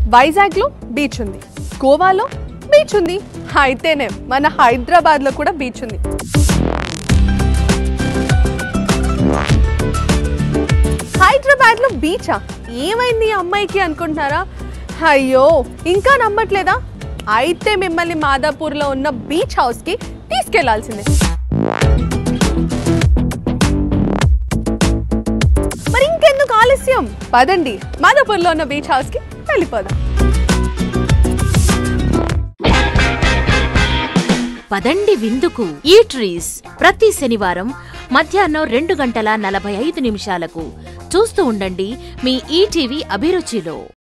వైజాగ్లో బీచ్ ఉంది గోవాలో బీచ్ ఉంది అయితేనే మన హైదరాబాద్లో కూడా బీచ్ ఉంది హైదరాబాద్లో బీచా ఏమైంది ఈ అమ్మాయికి అనుకుంటున్నారా అయ్యో ఇంకా నమ్మట్లేదా అయితే మిమ్మల్ని మాదాపూర్లో ఉన్న బీచ్ హౌస్కి తీసుకెళ్లాల్సిందే మరి ఇంకెందుకు ఆలస్యం పదండి మాదాపూర్లో ఉన్న బీచ్ హౌస్కి వెళ్ళిపోదాం పదండి విందుకు ఈట్రీస్ ప్రతి శనివారం మధ్యాహ్నం రెండు గంటల నలభై ఐదు నిమిషాలకు చూస్తూ ఉండండి మీ ఈటీవీ అభిరుచిలో